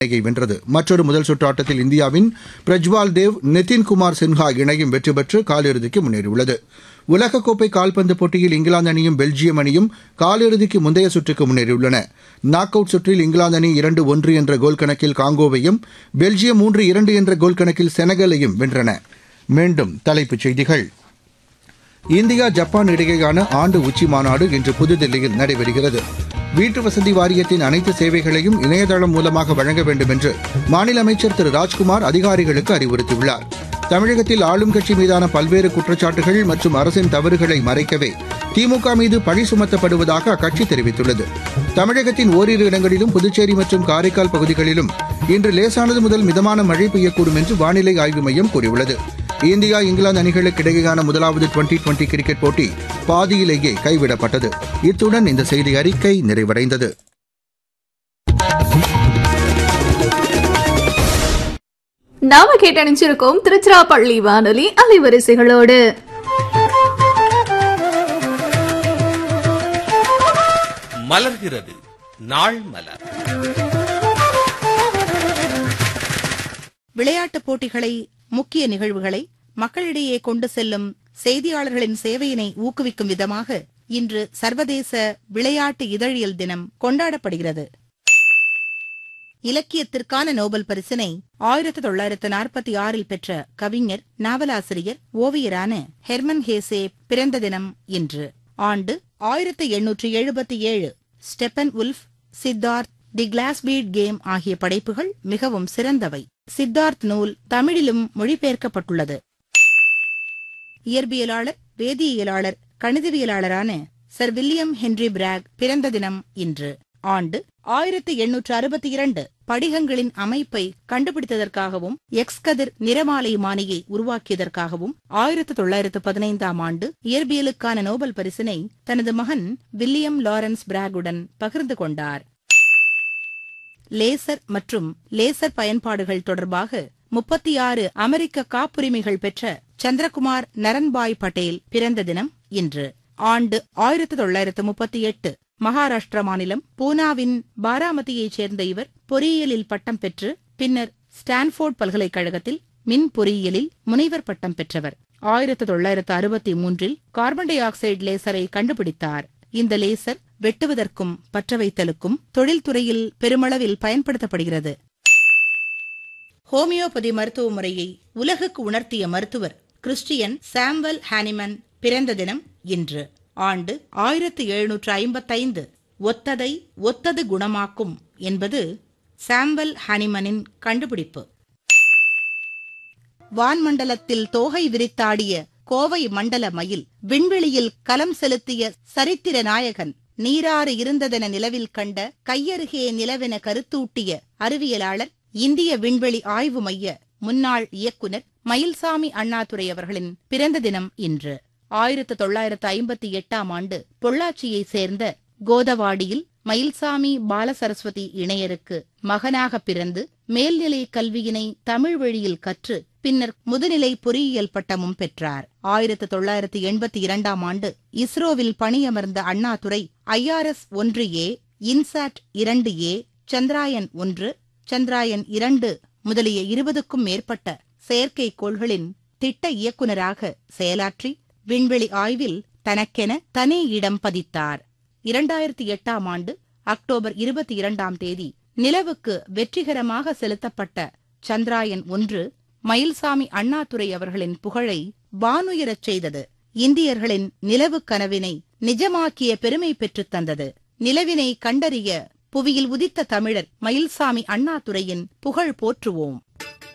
இணையை வென்றது மற்றொரு முதல் சுற்று ஆட்டத்தில் இந்தியாவின் பிரஜ்வால் தேவ் நிதின்குமார் சின்ஹா இணையும் வெற்றி பெற்று காலிறுதிக்கு முன்னேறியுள்ளது உலகக்கோப்பை கால்பந்து போட்டியில் இங்கிலாந்து அணியும் பெல்ஜியம் அணியும் காலிறுதிக்கு முந்தைய சுற்றுக்கு முன்னேறியுள்ளன நாக் அவுட் சுற்றில் இங்கிலாந்து அணி இரண்டு ஒன்று என்ற கோல் கணக்கில் காங்கோவையும் பெல்ஜியம் மூன்று இரண்டு என்ற கோல் கணக்கில் செனகலையும் வென்றன மீண்டும் தலைப்புச் செய்திகள் இந்தியா ஜப்பான் இடையேயான ஆண்டு உச்சி மாநாடு இன்று புதுதில்லியில் நடைபெறுகிறது வீட்டு வசதி வாரியத்தின் அனைத்து சேவைகளையும் இணையதளம் மூலமாக வழங்க வேண்டும் என்று மாநில அமைச்சர் திரு ராஜ்குமார் அதிகாரிகளுக்கு அறிவுறுத்தியுள்ளார் தமிழகத்தில் ஆளும் கட்சி மீதான பல்வேறு குற்றச்சாட்டுகள் மற்றும் அரசின் தவறுகளை மறைக்கவே திமுக மீது பழி சுமத்தப்படுவதாக அக்கட்சி தெரிவித்துள்ளது தமிழகத்தின் ஓரிரு இடங்களிலும் புதுச்சேரி மற்றும் காரைக்கால் பகுதிகளிலும் இன்று லேசானது முதல் மிதமான மழை பெய்யக்கூடும் என்று வானிலை ஆய்வு மையம் கூறியுள்ளது இந்தியா இங்கிலாந்து அணிகளுக்கு இடையேயான முதலாவது டுவெண்டி டுவெண்டி கிரிக்கெட் போட்டி பாதியிலேயே கைவிடப்பட்டது இத்துடன் இந்த செய்தி அறிக்கை நிறைவடைந்தது நாம கேட்டணிச்சிருக்கோம் திருச்சிராப்பள்ளி வானொலி அலைவரிசைகளோடு மலர்கிறது நாள் மலர் விளையாட்டுப் போட்டிகளை முக்கிய நிகழ்வுகளை மக்களிடையே கொண்டு செல்லும் செய்தியாளர்களின் சேவையினை ஊக்குவிக்கும் விதமாக இன்று சர்வதேச விளையாட்டு இதழியல் தினம் கொண்டாடப்படுகிறது இலக்கியத்திற்கான நோபல் பரிசினை ஆயிரத்து தொள்ளாயிரத்து நாற்பத்தி ஆறில் பெற்ற கவிஞர் நாவலாசிரியர் ஓவியரான ஹெர்மன் ஹேசே பிறந்த தினம் இன்று ஆண்டு ஆயிரத்து எண்ணூற்று எழுபத்தி ஏழு Steppenwolf Siddhartha the glass bead game ஆகிய படைப்புகள் மிகவும் சிறந்தவை சித்தார்த் நூல் தமிழிலும் மொழிபெயர்க்கப்பட்டுள்ளது இயற்பியலாளர் வேதியியலாளர் கணிதவியலாளரான சர் வில்லியம் ஹென்றி பிராக் பிறந்த தினம் இன்று ஆண்டு ஆயிரத்தி எண்ணூற்று அறுபத்தி இரண்டு படிகங்களின் அமைப்பை கண்டுபிடித்ததற்காகவும் எக்ஸ் கதிர் நிறமாலைமானியை உருவாக்கியதற்காகவும் ஆயிரத்து தொள்ளாயிரத்து பதினைந்தாம் ஆண்டு இயற்பியலுக்கான நோபல் பரிசினை தனது மகன் வில்லியம் லாரன்ஸ் பிராகுடன் பகிர்ந்து கொண்டார் லேசர் மற்றும் லேசர் பயன்பாடுகள் தொடர்பாக முப்பத்தி ஆறு அமெரிக்க காப்புரிமைகள் பெற்ற சந்திரகுமார் நரன்பாய் பட்டேல் பிறந்த தினம் இன்று ஆண்டு ஆயிரத்து தொள்ளாயிரத்து முப்பத்தி எட்டு மகாராஷ்டிர மாநிலம் பூனாவின் பாராமதியைச் சேர்ந்த இவர் பொறியியலில் பட்டம் பெற்று பின்னர் ஸ்டான்போர்ட் பல்கலைக்கழகத்தில் மின் பொறியியலில் முனைவர் பட்டம் பெற்றவர் ஆயிரத்து தொள்ளாயிரத்து அறுபத்தி மூன்றில் கார்பன் டை ஆக்சைடு லேசரை கண்டுபிடித்தார் இந்த லேசர் வெட்டுவதற்கும் பற்ற வைத்தலுக்கும் தொழில்துறையில் பெருமளவில் பயன்படுத்தப்படுகிறது ஹோமியோபதி மருத்துவ முறையை உலகுக்கு உணர்த்திய மருத்துவர் கிறிஸ்டியன் சாம்வெல் ஹானிமன் பிறந்த தினம் இன்று ஆண்டு ஆயிரத்து எழுநூற்று ஐம்பத்தைந்து ஒத்ததை ஒத்தது குணமாக்கும் என்பது சாம்வெல் ஹானிமனின் கண்டுபிடிப்பு வான்மண்டலத்தில் தோகை விரித்தாடிய கோவை மண்டல மயில் விண்வெளியில் கலம் செலுத்திய சரித்திர நாயகன் நீராறு இருந்ததென நிலவில் கண்ட கையருகே நிலவென கருத்தூட்டிய அறிவியலாளர் இந்திய விண்வெளி ஆய்வு மைய முன்னாள் இயக்குனர் மயில்சாமி அண்ணாதுரை அவர்களின் பிறந்த தினம் இன்று ஆயிரத்து தொள்ளாயிரத்து ஐம்பத்தி எட்டாம் ஆண்டு பொள்ளாச்சியைச் சேர்ந்த கோதவாடியில் மயில்சாமி பாலசரஸ்வதி இணையருக்கு மகனாக பிறந்து மேல்நிலை கல்வியினை தமிழ் வழியில் கற்று பின்னர் முதுநிலை பொறியியல் பட்டமும் பெற்றார் ஆயிரத்து தொள்ளாயிரத்து எண்பத்தி இரண்டாம் ஆண்டு இஸ்ரோவில் பணியமர்ந்த அண்ணாதுரை ஐஆர்எஸ் ஒன்று ஏ இன்சாட் இரண்டு ஏ சந்திராயன் ஒன்று சந்திராயன் இரண்டு முதலிய இருபதுக்கும் மேற்பட்ட செயற்கைக்கோள்களின் திட்ட இயக்குநராக செயலாற்றி விண்வெளி ஆய்வில் தனக்கென தனி இடம் பதித்தார் இரண்டாயிரத்தி எட்டாம் ஆண்டு அக்டோபர் இருபத்தி இரண்டாம் தேதி நிலவுக்கு வெற்றிகரமாக செலுத்தப்பட்ட சந்திராயன் ஒன்று மயில்சாமி அண்ணாதுரை அவர்களின் புகழை வானுயரச் செய்தது இந்தியர்களின் நிலவு கனவினை நிஜமாக்கிய பெருமை பெற்றுத் தந்தது நிலவினை கண்டறிய புவியில் உதித்த தமிழர் மயில்சாமி அண்ணாதுரையின் புகழ் போற்றுவோம்